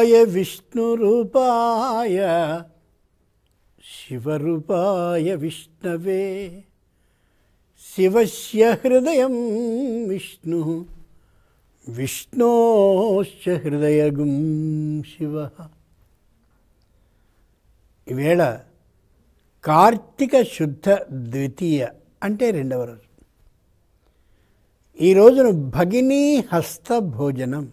శివాయ విష్ణురూపాయ శివరూపాయ విష్ణవే శివస్య హృదయం విష్ణు విష్ణోశ్చ హృదయగుం శివ ఈవేళ కార్తీక శుద్ధ ద్వితీయ అంటే రెండవ రోజు ఈ రోజున భగినీ హస్త భోజనం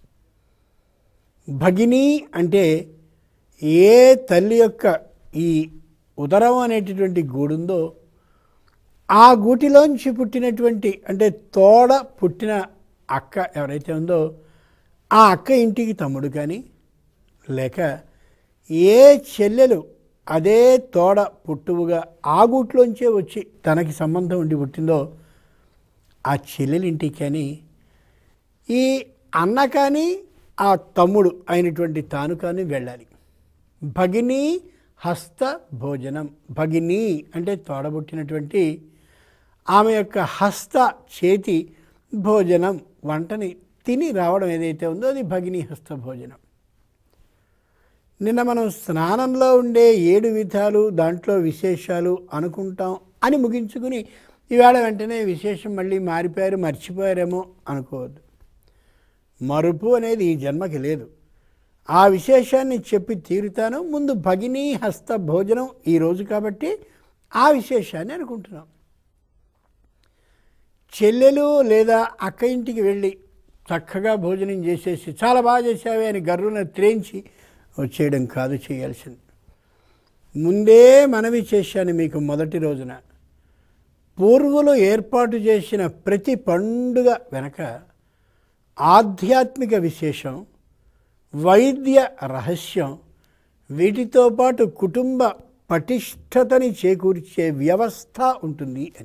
భగిని అంటే ఏ తల్లి యొక్క ఈ ఉదరం అనేటటువంటి గూడుందో ఆ గూటిలోంచి పుట్టినటువంటి అంటే తోడ పుట్టిన అక్క ఎవరైతే ఉందో ఆ అక్క ఇంటికి తమ్ముడు కానీ లేక ఏ చెల్లెలు అదే తోడ పుట్టువుగా ఆ గూట్లోంచే వచ్చి తనకి సంబంధం ఉండి పుట్టిందో ఆ చెల్లెలింటికి కానీ ఈ అన్న కానీ ఆ తమ్ముడు అయినటువంటి తాను కానీ వెళ్ళాలి భగిని హస్త భోజనం భగిని అంటే తోడబుట్టినటువంటి ఆమె యొక్క హస్త చేతి భోజనం వంటని తిని రావడం ఏదైతే ఉందో అది భగిని హస్త భోజనం నిన్న మనం స్నానంలో ఉండే ఏడు విధాలు దాంట్లో విశేషాలు అనుకుంటాం అని ముగించుకుని ఈవేళ వెంటనే విశేషం మళ్ళీ మారిపోయారు మర్చిపోయారేమో అనుకోవద్దు మరుపు అనేది ఈ జన్మకి లేదు ఆ విశేషాన్ని చెప్పి తీరుతాను ముందు భగిని హస్త భోజనం ఈరోజు కాబట్టి ఆ విశేషాన్ని అనుకుంటున్నాం చెల్లెలు లేదా అక్క ఇంటికి వెళ్ళి చక్కగా భోజనం చేసేసి చాలా బాగా చేసావే అని గర్రున త్రేంచి వచ్చేయడం కాదు చేయాల్సింది ముందే మనవి చేశాను మీకు మొదటి రోజున పూర్వులు ఏర్పాటు చేసిన ప్రతి పండుగ వెనక ఆధ్యాత్మిక విశేషం వైద్య రహస్యం వీటితో పాటు కుటుంబ పటిష్టతని చేకూర్చే వ్యవస్థ ఉంటుంది అని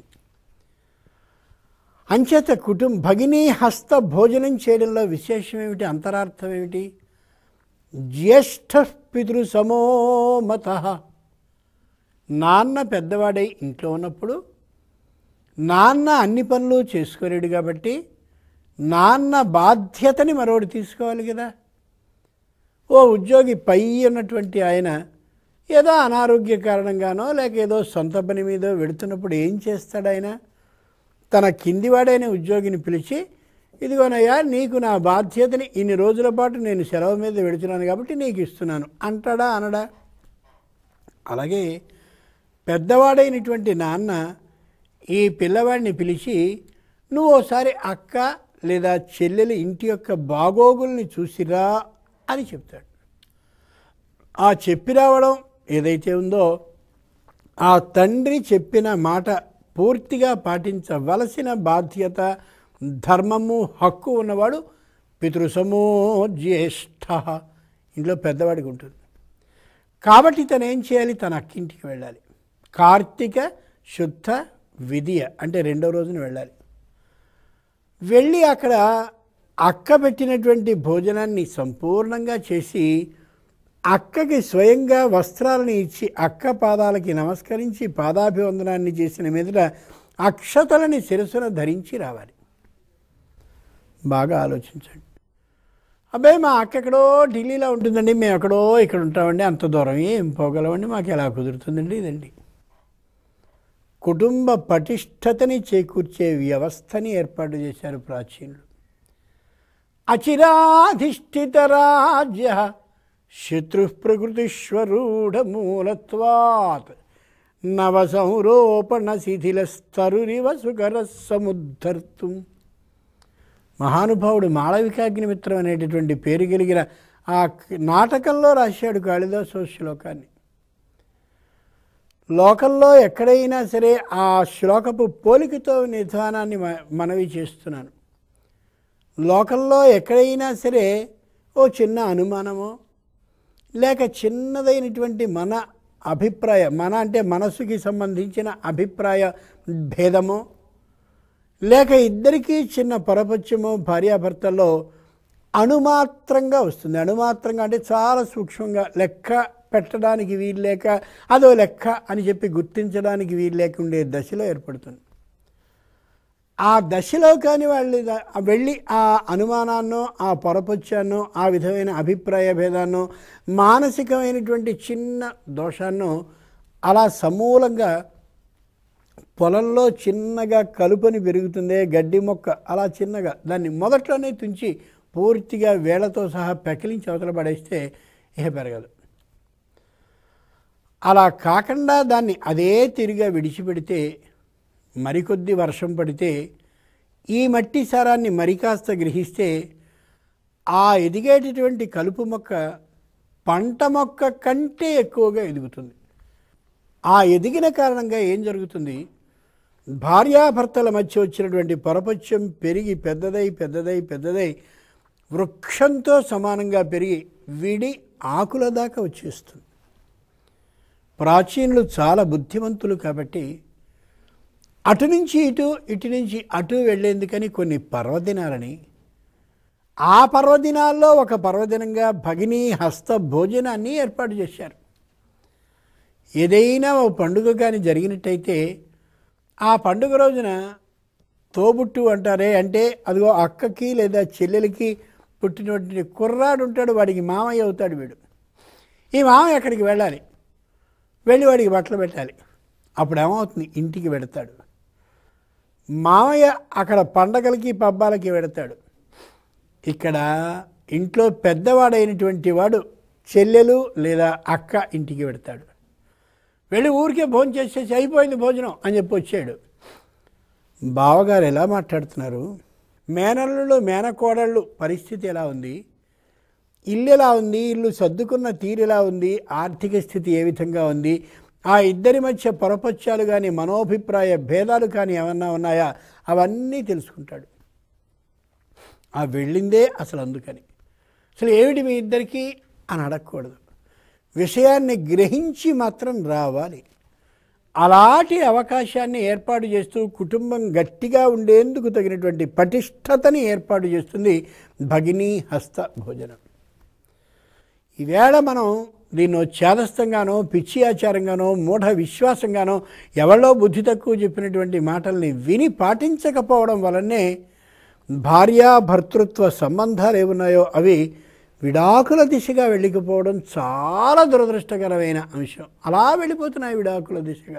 అంచేత కుటుంబ భగినీ హస్త భోజనం చేయడంలో విశేషం ఏమిటి అంతరార్థం ఏమిటి జ్యేష్ఠ పితృ సమోమత నాన్న పెద్దవాడై ఇంట్లో ఉన్నప్పుడు నాన్న అన్ని పనులు చేసుకోలేడు కాబట్టి నాన్న బాధ్యతని మరోడు తీసుకోవాలి కదా ఓ ఉద్యోగి పై ఉన్నటువంటి ఆయన ఏదో అనారోగ్య కారణంగానో లేక ఏదో సొంత పని మీదో వెడుతున్నప్పుడు ఏం చేస్తాడు ఆయన తన కిందివాడైన ఉద్యోగిని పిలిచి ఇదిగోనయ్యా నీకు నా బాధ్యతని ఇన్ని రోజుల పాటు నేను సెలవు మీద వెడుతున్నాను కాబట్టి నీకు ఇస్తున్నాను అంటాడా అనడా అలాగే పెద్దవాడైనటువంటి నాన్న ఈ పిల్లవాడిని పిలిచి నువ్వు ఓసారి అక్క లేదా చెల్లెలి ఇంటి యొక్క బాగోగుల్ని చూసిరా అని చెప్తాడు ఆ చెప్పి రావడం ఏదైతే ఉందో ఆ తండ్రి చెప్పిన మాట పూర్తిగా పాటించవలసిన బాధ్యత ధర్మము హక్కు ఉన్నవాడు పితృసమో జ్యేష్ఠ ఇంట్లో పెద్దవాడికి ఉంటుంది కాబట్టి తను ఏం చేయాలి తన అక్కింటికి వెళ్ళాలి కార్తీక శుద్ధ విధియ అంటే రెండో రోజున వెళ్ళాలి వెళ్ళి అక్కడ అక్క పెట్టినటువంటి భోజనాన్ని సంపూర్ణంగా చేసి అక్కకి స్వయంగా వస్త్రాలను ఇచ్చి అక్క పాదాలకి నమస్కరించి పాదాభివందనాన్ని చేసిన మీదట అక్షతలని శిరస్సున ధరించి రావాలి బాగా ఆలోచించండి అబ్బాయి మా అక్క ఎక్కడో ఢిల్లీలో ఉంటుందండి మేము ఎక్కడో ఇక్కడ ఉంటామండి అంత దూరం ఏం పోగలమండి మాకు ఎలా కుదురుతుందండి ఇదండి కుటుంబ పటిష్టతని చేకూర్చే వ్యవస్థని ఏర్పాటు చేశారు ప్రాచీనులు అచిరాధిష్ఠిత రాజ్య శత్రు ప్రకృతిశ్వరూఢమూలత్వాత్ నవ సంరోపణ శిథిలస్తరురివ సుకర సముద్ధర్తుం మహానుభావుడు మాళవికాగ్నిమిత్రం అనేటటువంటి పేరు కలిగిన ఆ నాటకంలో రాశాడు కాళిదాసు శ్లోకాన్ని లోకంలో ఎక్కడైనా సరే ఆ శ్లోకపు పోలికతో నిధానాన్ని మ- మనవి చేస్తున్నాను లోకంలో ఎక్కడైనా సరే ఓ చిన్న అనుమానమో లేక చిన్నదైనటువంటి మన అభిప్రాయ మన అంటే మనసుకి సంబంధించిన అభిప్రాయ భేదమో లేక ఇద్దరికీ చిన్న పరపత్యమో భార్యాభర్తల్లో అణుమాత్రంగా వస్తుంది అణుమాత్రంగా అంటే చాలా సూక్ష్మంగా లెక్క పెట్టడానికి వీలు లేక అదో లెక్క అని చెప్పి గుర్తించడానికి వీలు లేక ఉండే దశలో ఏర్పడుతుంది ఆ దశలో కానీ వాళ్ళు ద- వెళ్ళి ఆ అనుమానాన్నో ఆ పొరపొచ్చాన్నో ఆ విధమైన అభిప్రాయ భేదాన్నో మానసికమైనటువంటి చిన్న దోషాన్నో అలా సమూలంగా పొలంలో చిన్నగా కలుపని పెరుగుతుందే గడ్డి మొక్క అలా చిన్నగా దాన్ని మొదట్లోనే తుంచి పూర్తిగా వేళ్లతో సహా పెకిలించి అవతల పడేస్తే ఇహ పెరగదు అలా కాకుండా దాన్ని అదే తిరిగా విడిచిపెడితే మరికొద్ది వర్షం పడితే ఈ మట్టి సారాన్ని మరి కాస్త గ్రహిస్తే ఆ ఎదిగేటటువంటి కలుపు మొక్క పంట మొక్క కంటే ఎక్కువగా ఎదుగుతుంది ఆ ఎదిగిన కారణంగా ఏం జరుగుతుంది భార్యాభర్తల మధ్య వచ్చినటువంటి పొరపత్యం పెరిగి పెద్దదై పెద్దదై పెద్దదై వృక్షంతో సమానంగా పెరిగి విడి ఆకుల దాకా వచ్చేస్తుంది ప్రాచీనులు చాలా బుద్ధిమంతులు కాబట్టి అటు నుంచి ఇటు ఇటు నుంచి అటు వెళ్ళేందుకని కొన్ని పర్వదినాలని ఆ పర్వదినాల్లో ఒక పర్వదినంగా భగిని హస్త భోజనాన్ని ఏర్పాటు చేశారు ఏదైనా ఓ పండుగ కానీ జరిగినట్టయితే ఆ పండుగ రోజున తోబుట్టు అంటారే అంటే అదిగో అక్కకి లేదా చెల్లెలకి పుట్టినటువంటి కుర్రాడు ఉంటాడు వాడికి మామయ్య అవుతాడు వీడు ఈ మామయ్య అక్కడికి వెళ్ళాలి వెళ్ళి వాడికి బట్టలు పెట్టాలి అప్పుడు ఏమవుతుంది ఇంటికి వెడతాడు మామయ్య అక్కడ పండగలకి పబ్బాలకి వెడతాడు ఇక్కడ ఇంట్లో పెద్దవాడైనటువంటి వాడు చెల్లెలు లేదా అక్క ఇంటికి వెడతాడు వెళ్ళి ఊరికే భోజనం చేసేసి అయిపోయింది భోజనం అని చెప్పి వచ్చాడు బావగారు ఎలా మాట్లాడుతున్నారు మేనల్లులు మేనకోడళ్ళు పరిస్థితి ఎలా ఉంది ఇల్లు ఎలా ఉంది ఇల్లు సర్దుకున్న తీరు ఎలా ఉంది ఆర్థిక స్థితి ఏ విధంగా ఉంది ఆ ఇద్దరి మధ్య పొరపత్యాలు కానీ మనోభిప్రాయ భేదాలు కానీ ఏమన్నా ఉన్నాయా అవన్నీ తెలుసుకుంటాడు ఆ వెళ్ళిందే అసలు అందుకని అసలు ఏమిటి మీ ఇద్దరికి అని అడగకూడదు విషయాన్ని గ్రహించి మాత్రం రావాలి అలాంటి అవకాశాన్ని ఏర్పాటు చేస్తూ కుటుంబం గట్టిగా ఉండేందుకు తగినటువంటి పటిష్టతని ఏర్పాటు చేస్తుంది భగినీ హస్త భోజనం ఈవేళ మనం దీన్నో చేదస్తంగానో పిచ్చి ఆచారంగానో మూఢ విశ్వాసంగానో ఎవరో బుద్ధి తక్కువ చెప్పినటువంటి మాటల్ని విని పాటించకపోవడం వలనే భార్యాభర్తృత్వ సంబంధాలు ఏమున్నాయో అవి విడాకుల దిశగా వెళ్ళకపోవడం చాలా దురదృష్టకరమైన అంశం అలా వెళ్ళిపోతున్నాయి విడాకుల దిశగా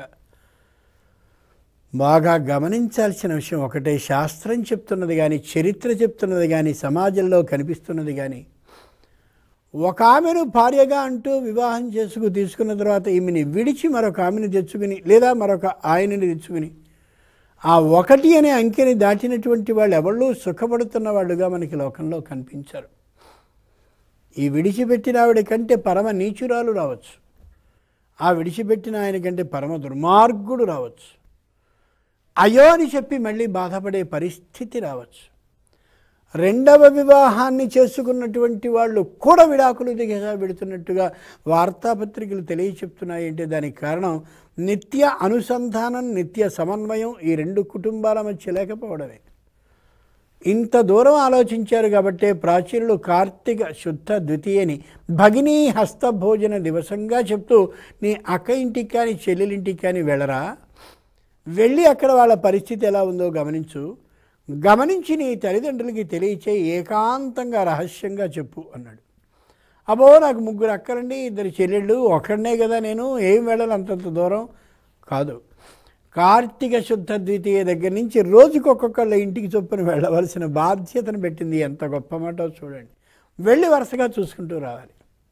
బాగా గమనించాల్సిన విషయం ఒకటే శాస్త్రం చెప్తున్నది కానీ చరిత్ర చెప్తున్నది కానీ సమాజంలో కనిపిస్తున్నది కానీ ఒక ఆమెను భార్యగా అంటూ వివాహం చేసుకు తీసుకున్న తర్వాత ఈమెని విడిచి మరొక ఆమెను తెచ్చుకుని లేదా మరొక ఆయనని తెచ్చుకుని ఆ ఒకటి అనే అంకెని దాటినటువంటి వాళ్ళు ఎవళ్ళు సుఖపడుతున్న వాళ్ళుగా మనకి లోకంలో కనిపించారు ఈ విడిచిపెట్టిన ఆవిడ కంటే పరమ నీచురాలు రావచ్చు ఆ విడిచిపెట్టిన ఆయన కంటే పరమ దుర్మార్గుడు రావచ్చు అయ్యో అని చెప్పి మళ్ళీ బాధపడే పరిస్థితి రావచ్చు రెండవ వివాహాన్ని చేసుకున్నటువంటి వాళ్ళు కూడా విడాకులు దిగగా పెడుతున్నట్టుగా వార్తాపత్రికలు తెలియచెప్తున్నాయి అంటే దానికి కారణం నిత్య అనుసంధానం నిత్య సమన్వయం ఈ రెండు కుటుంబాల మధ్య లేకపోవడమే ఇంత దూరం ఆలోచించారు కాబట్టే ప్రాచీనులు కార్తీక శుద్ధ ద్వితీయని భగినీ హస్తభోజన దివసంగా చెప్తూ నీ అక్క ఇంటికి కానీ చెల్లెలింటికి కానీ వెళ్ళరా వెళ్ళి అక్కడ వాళ్ళ పరిస్థితి ఎలా ఉందో గమనించు గమనించి నీ తల్లిదండ్రులకి తెలియచేయి ఏకాంతంగా రహస్యంగా చెప్పు అన్నాడు అబ్బో నాకు ముగ్గురు అక్కలండి ఇద్దరు చెల్లెళ్ళు ఒక్కడనే కదా నేను ఏం వెళ్ళాలి అంతంత దూరం కాదు కార్తీక శుద్ధ ద్వితీయ దగ్గర నుంచి రోజుకి ఒక్కొక్కళ్ళ ఇంటికి చొప్పున వెళ్ళవలసిన బాధ్యతను పెట్టింది ఎంత గొప్ప మాట చూడండి వెళ్ళి వరుసగా చూసుకుంటూ రావాలి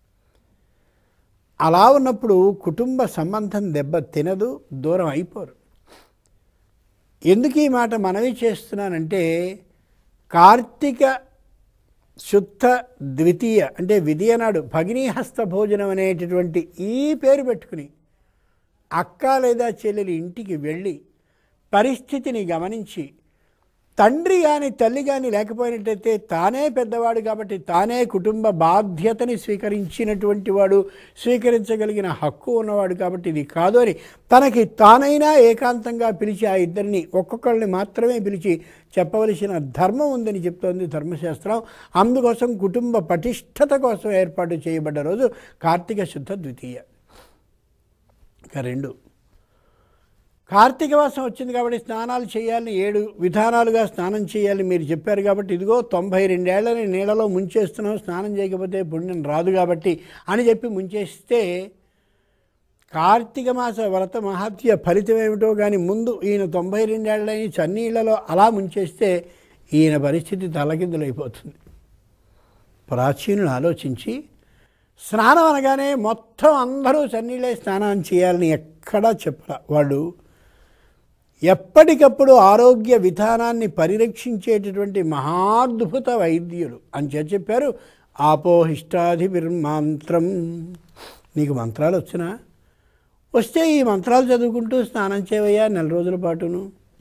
అలా ఉన్నప్పుడు కుటుంబ సంబంధం దెబ్బ తినదు దూరం అయిపోరు ఎందుకు ఈ మాట మనవి చేస్తున్నానంటే కార్తీక శుద్ధ ద్వితీయ అంటే విధియనాడు భగినీహస్త భోజనం అనేటటువంటి ఈ పేరు పెట్టుకుని అక్క లేదా చెల్లెలి ఇంటికి వెళ్ళి పరిస్థితిని గమనించి తండ్రి కానీ తల్లి కానీ లేకపోయినట్టయితే తానే పెద్దవాడు కాబట్టి తానే కుటుంబ బాధ్యతని స్వీకరించినటువంటి వాడు స్వీకరించగలిగిన హక్కు ఉన్నవాడు కాబట్టి ఇది కాదు అని తనకి తానైనా ఏకాంతంగా పిలిచి ఆ ఇద్దరిని ఒక్కొక్కరిని మాత్రమే పిలిచి చెప్పవలసిన ధర్మం ఉందని చెప్తోంది ధర్మశాస్త్రం అందుకోసం కుటుంబ పటిష్టత కోసం ఏర్పాటు చేయబడ్డ రోజు కార్తీక శుద్ధ ద్వితీయ ఇక రెండు కార్తీక మాసం వచ్చింది కాబట్టి స్నానాలు చేయాలని ఏడు విధానాలుగా స్నానం చేయాలని మీరు చెప్పారు కాబట్టి ఇదిగో తొంభై రెండేళ్లని నీళ్ళలో ముంచేస్తున్నాం స్నానం చేయకపోతే పుణ్యం రాదు కాబట్టి అని చెప్పి ముంచేస్తే కార్తీక మాస వ్రత మహత్య ఫలితం ఏమిటో కానీ ముందు ఈయన తొంభై రెండేళ్ళని చన్నీళ్లలో అలా ముంచేస్తే ఈయన పరిస్థితి తలకిందులైపోతుంది ప్రాచీనులు ఆలోచించి స్నానం అనగానే మొత్తం అందరూ చన్నీళ్ళే స్నానం చేయాలని ఎక్కడా చెప్పరా వాళ్ళు ఎప్పటికప్పుడు ఆరోగ్య విధానాన్ని పరిరక్షించేటటువంటి మహాద్భుత వైద్యులు అని చెప్పి చెప్పారు ఆపోహిష్టాధిపిర్మాంత్రం నీకు మంత్రాలు వచ్చినా వస్తే ఈ మంత్రాలు చదువుకుంటూ స్నానం చేయవయ్యా నెల రోజుల పాటును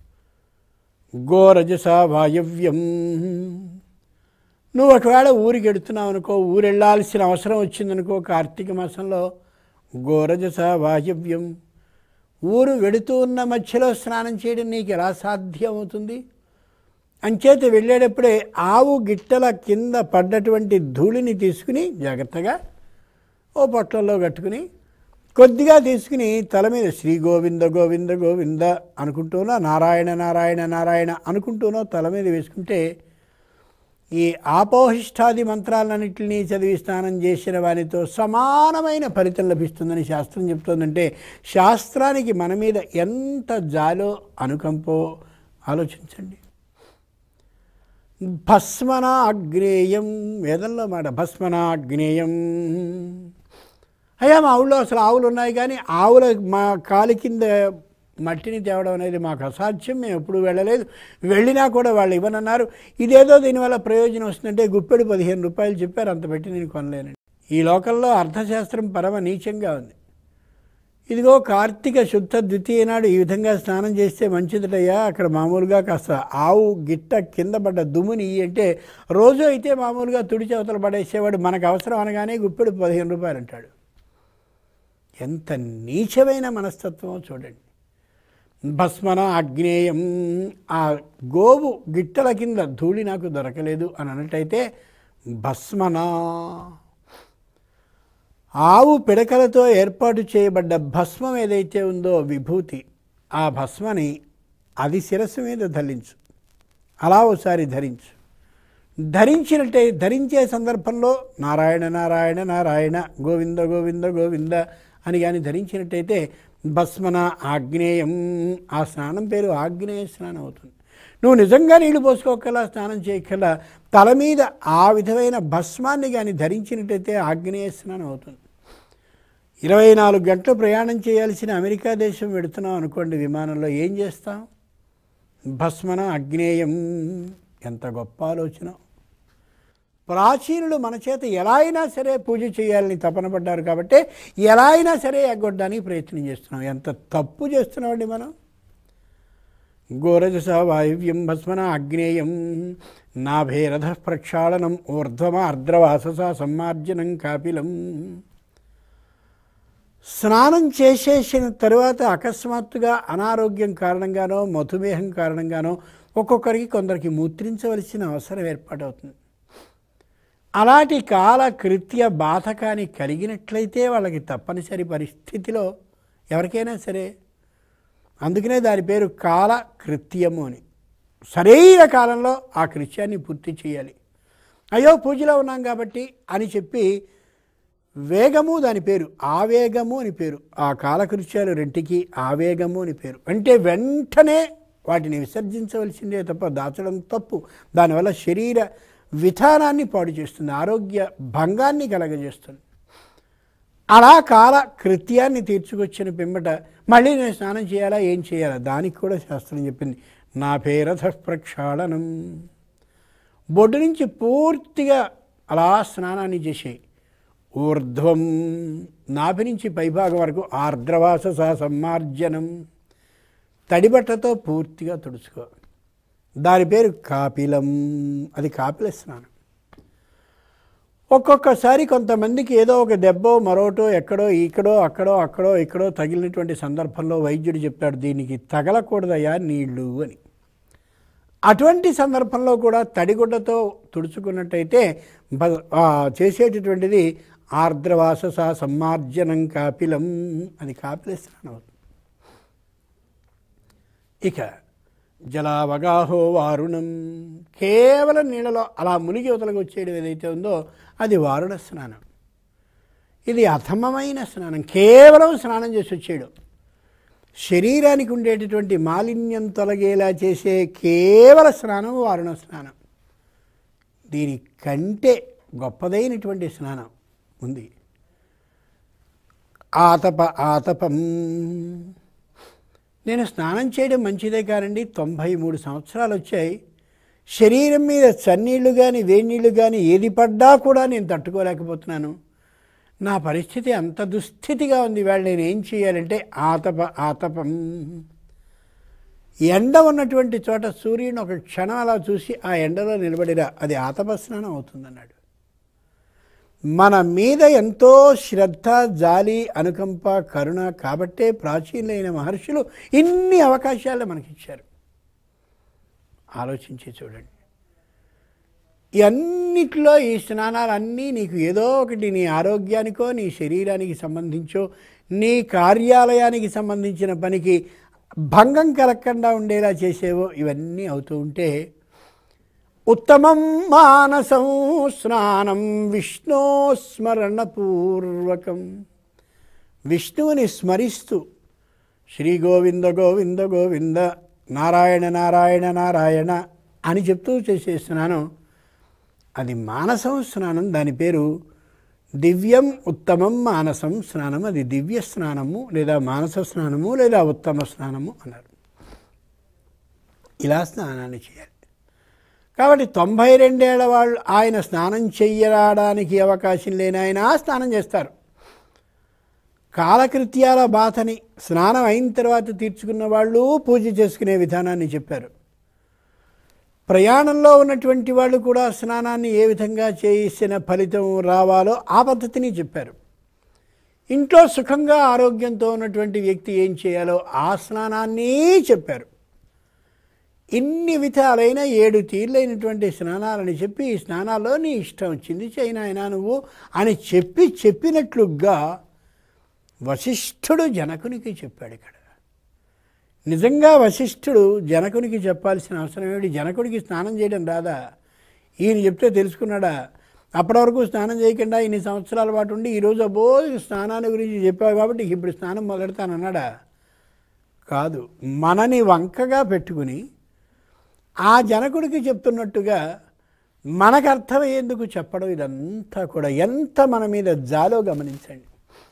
గోరజస వాయవ్యం నువ్వు ఒకవేళ ఊరికి ఎడుతున్నావు అనుకో ఊరు వెళ్ళాల్సిన అవసరం వచ్చిందనుకో కార్తీక మాసంలో గోరజస వాయవ్యం ఊరు వెడుతూ ఉన్న మధ్యలో స్నానం చేయడం నీకు ఎలా సాధ్యం అవుతుంది అంచేత వెళ్ళేటప్పుడే ఆవు గిట్టల కింద పడ్డటువంటి ధూళిని తీసుకుని జాగ్రత్తగా ఓ పొట్లలో కట్టుకుని కొద్దిగా తీసుకుని తల మీద శ్రీ గోవింద గోవింద గోవింద అనుకుంటూనో నారాయణ నారాయణ నారాయణ అనుకుంటూనో తల మీద వేసుకుంటే ఈ ఆపోహిష్టాది మంత్రాలన్నింటినీ చదివి స్నానం చేసిన వారితో సమానమైన ఫలితం లభిస్తుందని శాస్త్రం చెప్తుందంటే శాస్త్రానికి మన మీద ఎంత జాలో అనుకంపో ఆలోచించండి భస్మనాగ్నేయం వేదంలో మాట భస్మనాగ్నేయం అయ్యా మా ఊళ్ళో అసలు ఆవులు ఉన్నాయి కానీ ఆవుల మా కాలి కింద మట్టిని తేవడం అనేది మాకు అసాధ్యం మేము ఎప్పుడు వెళ్ళలేదు వెళ్ళినా కూడా వాళ్ళు ఇవ్వనన్నారు ఇదేదో దీనివల్ల ప్రయోజనం వస్తుందంటే గుప్పెడు పదిహేను రూపాయలు చెప్పారు అంత పెట్టి నేను కొనలేనండి ఈ లోకంలో అర్థశాస్త్రం పరమ నీచంగా ఉంది ఇదిగో కార్తీక శుద్ధ ద్వితీయ నాడు ఈ విధంగా స్నానం చేస్తే మంచిదటయ్యా అక్కడ మామూలుగా కాస్త ఆవు గిట్ట కింద పడ్డ దుమ్ముని ఇయ్యి అంటే రోజు అయితే మామూలుగా తుడిచి అవతల పడేసేవాడు మనకు అవసరం అనగానే గుప్పెడు పదిహేను రూపాయలు అంటాడు ఎంత నీచమైన మనస్తత్వమో చూడండి భస్మన అగ్నేయం ఆ గోవు గిట్టల కింద ధూళి నాకు దొరకలేదు అని అన్నట్టయితే భస్మన ఆవు పిడకలతో ఏర్పాటు చేయబడ్డ భస్మం ఏదైతే ఉందో విభూతి ఆ భస్మని అది శిరస్సు మీద ధరించు అలా ఒకసారి ధరించు ధరించినట్టే ధరించే సందర్భంలో నారాయణ నారాయణ నారాయణ గోవింద గోవింద గోవింద అని కానీ ధరించినట్టయితే భస్మన ఆగ్నేయం ఆ స్నానం పేరు ఆగ్నేయ స్నానం అవుతుంది నువ్వు నిజంగా నీళ్లు పోసుకోకలా స్నానం చేయకలా తల మీద ఆ విధమైన భస్మాన్ని కానీ ధరించినట్టయితే ఆగ్నేయ స్నానం అవుతుంది ఇరవై నాలుగు గంటలు ప్రయాణం చేయాల్సిన అమెరికా దేశం వెడుతున్నాం అనుకోండి విమానంలో ఏం చేస్తాం భస్మన అగ్నేయం ఎంత గొప్ప ఆలోచన ప్రాచీనులు మన చేత ఎలా అయినా సరే పూజ చేయాలని తపన పడ్డారు కాబట్టి ఎలా అయినా సరే ఎగ్గొట్టడానికి ప్రయత్నం చేస్తున్నాం ఎంత తప్పు చేస్తున్నామండి మనం గోరజస వాయువ్యం భస్మన అగ్నేయం నాభేరథ ప్రక్షాళనం ఊర్ధ్వమ అర్ద్రవాసస సమ్మార్జనం కాపిలం స్నానం చేసేసిన తరువాత అకస్మాత్తుగా అనారోగ్యం కారణంగానో మధుమేహం కారణంగానో ఒక్కొక్కరికి కొందరికి మూత్రించవలసిన అవసరం ఏర్పాటవుతుంది అలాంటి కాలకృత్య బాధ కానీ కలిగినట్లయితే వాళ్ళకి తప్పనిసరి పరిస్థితిలో ఎవరికైనా సరే అందుకనే దాని పేరు కాల కృత్యము అని సరైన కాలంలో ఆ కృత్యాన్ని పూర్తి చేయాలి అయ్యో పూజలో ఉన్నాం కాబట్టి అని చెప్పి వేగము దాని పేరు ఆవేగము అని పేరు ఆ కాలకృత్యాలు రెంటికి ఆవేగము అని పేరు అంటే వెంటనే వాటిని విసర్జించవలసిందే తప్ప దాచడం తప్పు దానివల్ల శరీర విధానాన్ని పాడు చేస్తుంది ఆరోగ్య భంగాన్ని కలగజేస్తుంది అలా కాల కృత్యాన్ని తీర్చుకొచ్చిన పిమ్మట మళ్ళీ నేను స్నానం చేయాలా ఏం చేయాలా దానికి కూడా శాస్త్రం చెప్పింది నా పేరథ ప్రక్షాళనం బొడ్డు నుంచి పూర్తిగా అలా స్నానాన్ని చేసేయి ఊర్ధ్వం నాభి నుంచి పైభాగం వరకు ఆర్ద్రవాస సహ సమ్మార్జనం తడిబట్టతో పూర్తిగా తుడుచుకో దాని పేరు కాపిలం అది కాపిల స్నానం ఒక్కొక్కసారి కొంతమందికి ఏదో ఒక దెబ్బో మరోటో ఎక్కడో ఇక్కడో అక్కడో అక్కడో ఇక్కడో తగిలినటువంటి సందర్భంలో వైద్యుడు చెప్పాడు దీనికి తగలకూడదయ్యా నీళ్లు అని అటువంటి సందర్భంలో కూడా తడిగుడ్డతో తుడుచుకున్నట్టయితే బ- ఆ చేసేటటువంటిది ఆర్ద్రవాసస సమ్మార్జనం కాపిలం అది కాపిల స్నానం అవుతుంది ఇక జలావగాహో వారుణం కేవలం నీళ్ళలో అలా మునిగి వదలకు వచ్చేయడం ఏదైతే ఉందో అది వారుణ స్నానం ఇది అథమమైన స్నానం కేవలం స్నానం చేసి వచ్చేయడం శరీరానికి ఉండేటటువంటి మాలిన్యం తొలగేలా చేసే కేవల స్నానం వారుణ స్నానం దీని కంటే గొప్పదైనటువంటి స్నానం ఉంది ఆతప ఆతపం నేను స్నానం చేయడం మంచిదే కానండి తొంభై మూడు సంవత్సరాలు వచ్చాయి శరీరం మీద చన్నీళ్లు కానీ వేడినీళ్ళు కానీ ఏది పడ్డా కూడా నేను తట్టుకోలేకపోతున్నాను నా పరిస్థితి అంత దుస్థితిగా ఉంది ఇవాళ నేను ఏం చేయాలంటే ఆతప ఆతపం ఎండ ఉన్నటువంటి చోట సూర్యుని ఒక క్షణం అలా చూసి ఆ ఎండలో నిలబడిరా అది ఆతప స్నానం అవుతుందన్నాడు మన మీద ఎంతో శ్రద్ధ జాలి అనుకంప కరుణ కాబట్టే ప్రాచీనులైన మహర్షులు ఇన్ని అవకాశాలు మనకిచ్చారు ఆలోచించి చూడండి ఈ అన్నిట్లో ఈ స్నానాలన్నీ నీకు ఏదో ఒకటి నీ ఆరోగ్యానికో నీ శరీరానికి సంబంధించో నీ కార్యాలయానికి సంబంధించిన పనికి భంగం కలగకుండా ఉండేలా చేసేవో ఇవన్నీ అవుతూ ఉంటే ఉత్తమం మానసం స్నానం విష్ణోస్మరణపూర్వకం విష్ణువుని స్మరిస్తూ శ్రీ గోవింద గోవింద గోవింద నారాయణ నారాయణ నారాయణ అని చెప్తూ చేసే స్నానం అది మానసం స్నానం దాని పేరు దివ్యం ఉత్తమం మానసం స్నానం అది దివ్య స్నానము లేదా మానస స్నానము లేదా ఉత్తమ స్నానము అన్నారు ఇలా స్నానాన్ని చేయాలి కాబట్టి తొంభై రెండేళ్ల వాళ్ళు ఆయన స్నానం చెయ్యడానికి అవకాశం లేని ఆయన స్నానం చేస్తారు కాలకృత్యాల బాధని స్నానం అయిన తర్వాత తీర్చుకున్న వాళ్ళు పూజ చేసుకునే విధానాన్ని చెప్పారు ప్రయాణంలో ఉన్నటువంటి వాళ్ళు కూడా స్నానాన్ని ఏ విధంగా చేసిన ఫలితం రావాలో ఆ పద్ధతిని చెప్పారు ఇంట్లో సుఖంగా ఆరోగ్యంతో ఉన్నటువంటి వ్యక్తి ఏం చేయాలో ఆ స్నానాన్ని చెప్పారు ఇన్ని విధాలైన ఏడు తీర్లైనటువంటి స్నానాలని చెప్పి ఈ స్నానాల్లో నీ ఇష్టం వచ్చింది చైనాయనా నువ్వు అని చెప్పి చెప్పినట్లుగా వశిష్ఠుడు జనకునికి చెప్పాడు ఇక్కడ నిజంగా వశిష్ఠుడు జనకునికి చెప్పాల్సిన అవసరం ఏమిటి జనకుడికి స్నానం చేయడం రాదా ఈయన చెప్తే తెలుసుకున్నాడా అప్పటి వరకు స్నానం చేయకుండా ఇన్ని సంవత్సరాల పాటు ఉండి ఈరోజు అబ్బో స్నానాన్ని గురించి చెప్పావు కాబట్టి ఇప్పుడు స్నానం మొదలెడతానన్నాడా కాదు మనని వంకగా పెట్టుకుని ఆ జనకుడికి చెప్తున్నట్టుగా మనకు అర్థమయ్యేందుకు చెప్పడం ఇదంతా కూడా ఎంత మన మీద జాలో గమనించండి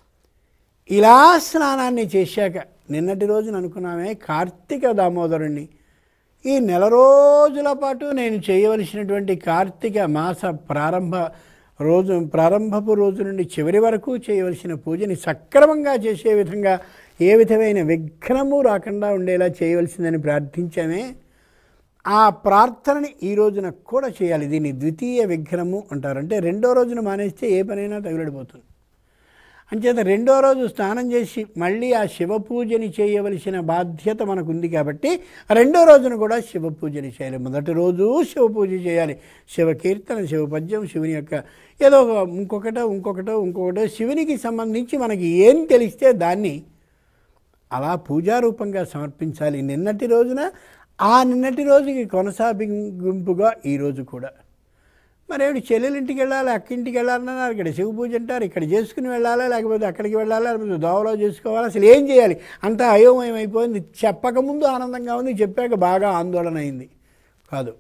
ఇలా స్నానాన్ని చేశాక నిన్నటి రోజున అనుకున్నామే కార్తీక దామోదరుణ్ణి ఈ నెల రోజుల పాటు నేను చేయవలసినటువంటి కార్తీక మాస ప్రారంభ రోజు ప్రారంభపు రోజు నుండి చివరి వరకు చేయవలసిన పూజని సక్రమంగా చేసే విధంగా ఏ విధమైన విఘ్నము రాకుండా ఉండేలా చేయవలసిందని ప్రార్థించామే ఆ ప్రార్థనని ఈ రోజున కూడా చేయాలి దీన్ని ద్వితీయ విఘ్నము అంటారు అంటే రెండో రోజున మానేస్తే ఏ పనైనా తగులడిపోతుంది అంచేత రెండో రోజు స్నానం చేసి మళ్ళీ ఆ శివ పూజని చేయవలసిన బాధ్యత మనకు ఉంది కాబట్టి రెండో రోజున కూడా శివ పూజని చేయాలి మొదటి రోజు శివ పూజ చేయాలి శివ కీర్తన శివ పద్యం శివుని యొక్క ఏదో ఒక ఇంకొకటో ఇంకొకటో ఇంకొకటో శివునికి సంబంధించి మనకి ఏం తెలిస్తే దాన్ని అలా పూజారూపంగా సమర్పించాలి నిన్నటి రోజున ఆ నిన్నటి రోజుకి కొనసాగింపుగా ఈరోజు కూడా మరేమిటి చెల్లెలింటికి వెళ్ళాలి అక్కింటికి వెళ్ళాలన్నారు ఇక్కడ శివ పూజ అంటారు ఇక్కడ చేసుకుని వెళ్ళాలా లేకపోతే అక్కడికి వెళ్ళాలా లేకపోతే దోవలో చేసుకోవాలా అసలు ఏం చేయాలి అంతా అయోమయం అయిపోయింది చెప్పకముందు ఆనందంగా ఉంది చెప్పాక బాగా ఆందోళన అయింది కాదు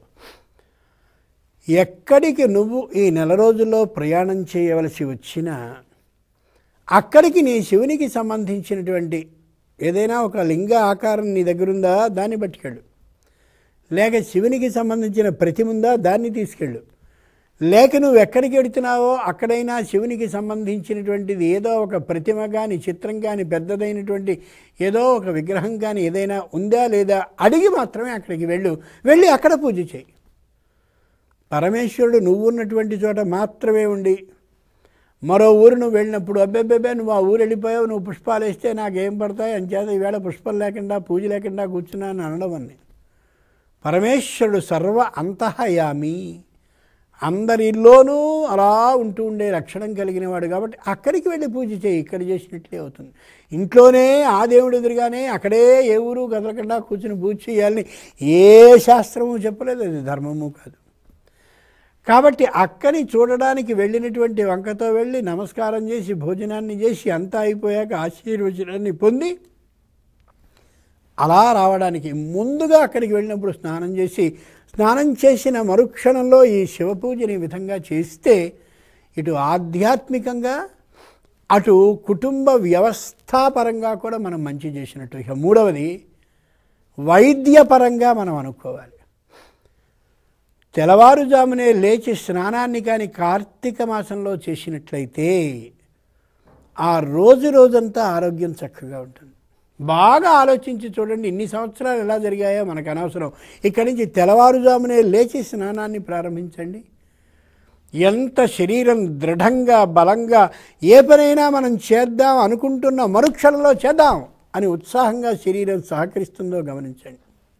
ఎక్కడికి నువ్వు ఈ నెల రోజుల్లో ప్రయాణం చేయవలసి వచ్చినా అక్కడికి నీ శివునికి సంబంధించినటువంటి ఏదైనా ఒక లింగ ఆకారం నీ దగ్గరుందా దాన్ని పట్టుకెళ్ళు లేక శివునికి సంబంధించిన ప్రతిమ ఉందా దాన్ని తీసుకెళ్ళు లేక నువ్వు ఎక్కడికి వెడుతున్నావో అక్కడైనా శివునికి సంబంధించినటువంటిది ఏదో ఒక ప్రతిమ కానీ చిత్రం కానీ పెద్దదైనటువంటి ఏదో ఒక విగ్రహం కానీ ఏదైనా ఉందా లేదా అడిగి మాత్రమే అక్కడికి వెళ్ళు వెళ్ళి అక్కడ పూజ చేయి పరమేశ్వరుడు నువ్వు ఉన్నటువంటి చోట మాత్రమే ఉండి మరో ఊరు నువ్వు వెళ్ళినప్పుడు అబ్బెబ్బెబ్బే నువ్వు ఆ ఊరు వెళ్ళిపోయావు నువ్వు పుష్పాలు వేస్తే నాకేం పడతాయి అంచేత ఈవేళ పుష్పం లేకుండా పూజ లేకుండా కూర్చున్నాను అనడం అని పరమేశ్వరుడు సర్వ అంతఃయామి అందరిలోనూ అలా ఉంటూ ఉండే లక్షణం కలిగిన వాడు కాబట్టి అక్కడికి వెళ్ళి పూజ చేయి ఇక్కడ చేసినట్లే అవుతుంది ఇంట్లోనే ఆ దేవుడు ఎదురుగానే అక్కడే ఏ ఊరు కదలకుండా కూర్చుని పూజ చేయాలని ఏ శాస్త్రము చెప్పలేదు అది ధర్మము కాదు కాబట్టి అక్కని చూడడానికి వెళ్ళినటువంటి వంకతో వెళ్ళి నమస్కారం చేసి భోజనాన్ని చేసి అంతా అయిపోయాక ఆశీర్వచనాన్ని పొంది అలా రావడానికి ముందుగా అక్కడికి వెళ్ళినప్పుడు స్నానం చేసి స్నానం చేసిన మరుక్షణంలో ఈ శివపూజని ఈ విధంగా చేస్తే ఇటు ఆధ్యాత్మికంగా అటు కుటుంబ వ్యవస్థాపరంగా కూడా మనం మంచి చేసినట్టు ఇక మూడవది వైద్యపరంగా మనం అనుకోవాలి తెల్లవారుజామునే లేచి స్నానాన్ని కానీ కార్తీక మాసంలో చేసినట్లయితే ఆ రోజు రోజంతా ఆరోగ్యం చక్కగా ఉంటుంది బాగా ఆలోచించి చూడండి ఇన్ని సంవత్సరాలు ఎలా జరిగాయో మనకు అనవసరం ఇక్కడి నుంచి తెల్లవారుజామునే లేచి స్నానాన్ని ప్రారంభించండి ఎంత శరీరం దృఢంగా బలంగా ఏ పనైనా మనం చేద్దాం అనుకుంటున్న మరుక్షణంలో చేద్దాం అని ఉత్సాహంగా శరీరం సహకరిస్తుందో గమనించండి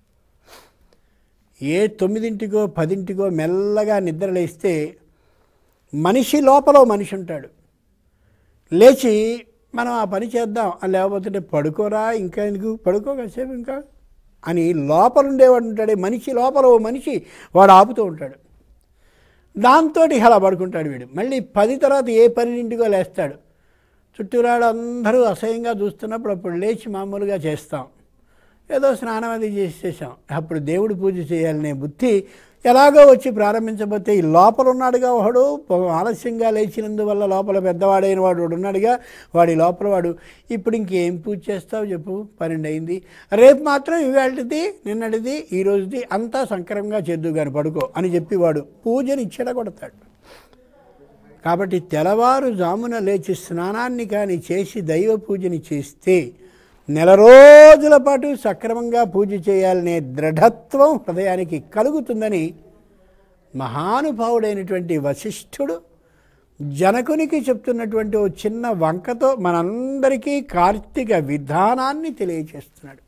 ఏ తొమ్మిదింటికో పదింటికో మెల్లగా నిద్ర లేస్తే మనిషి లోపల ఓ మనిషి ఉంటాడు లేచి మనం ఆ పని చేద్దాం అని లేకపోతే పడుకోరా ఇంకా ఎందుకు పడుకో కాసేపు ఇంకా అని లోపల ఉండేవాడు ఉంటాడే మనిషి లోపల ఓ మనిషి వాడు ఆపుతూ ఉంటాడు దాంతో అలా పడుకుంటాడు వీడు మళ్ళీ పది తర్వాత ఏ పన్నెండింటికో లేస్తాడు చుట్టూరాడు అందరూ అసహ్యంగా చూస్తున్నప్పుడు అప్పుడు లేచి మామూలుగా చేస్తాం ఏదో స్నానం అది చేసేసాం అప్పుడు దేవుడు పూజ చేయాలనే బుద్ధి ఎలాగో వచ్చి ప్రారంభించబోతే ఈ లోపల ఉన్నాడుగా ఒకడు పొ- ఆలస్యంగా లేచినందువల్ల లోపల పెద్దవాడైన వాడు వాడు ఉన్నాడుగా వాడి లోపల వాడు ఇప్పుడు ఇంకేం పూజ చేస్తావు చెప్పు పన్నెండు అయింది రేపు మాత్రం ఇవాళది నిన్నటిది ఈ రోజుది అంతా సంక్రమంగా చేద్దు కానీ పడుకో అని చెప్పి వాడు పూజని చెడగొడతాడు కాబట్టి తెల్లవారుజామున లేచి స్నానాన్ని కానీ చేసి దైవ పూజని చేస్తే నెల రోజుల పాటు సక్రమంగా పూజ చేయాలనే దృఢత్వం హృదయానికి కలుగుతుందని మహానుభావుడైనటువంటి వశిష్ఠుడు జనకునికి చెప్తున్నటువంటి ఓ చిన్న వంకతో మనందరికీ కార్తీక విధానాన్ని తెలియచేస్తున్నాడు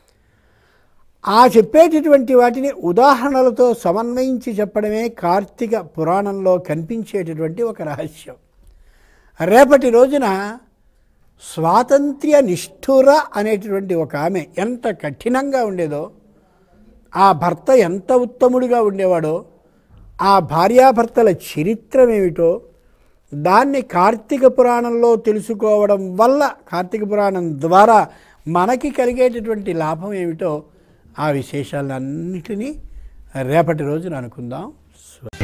ఆ చెప్పేటటువంటి వాటిని ఉదాహరణలతో సమన్వయించి చెప్పడమే కార్తీక పురాణంలో కనిపించేటటువంటి ఒక రహస్యం రేపటి రోజున స్వాతంత్ర్య నిష్ఠుర అనేటటువంటి ఒక ఆమె ఎంత కఠినంగా ఉండేదో ఆ భర్త ఎంత ఉత్తముడిగా ఉండేవాడో ఆ భార్యాభర్తల చరిత్రమేమిటో దాన్ని కార్తీక పురాణంలో తెలుసుకోవడం వల్ల కార్తీక పురాణం ద్వారా మనకి కలిగేటటువంటి లాభం ఏమిటో ఆ విశేషాలన్నిటినీ రేపటి రోజున అనుకుందాం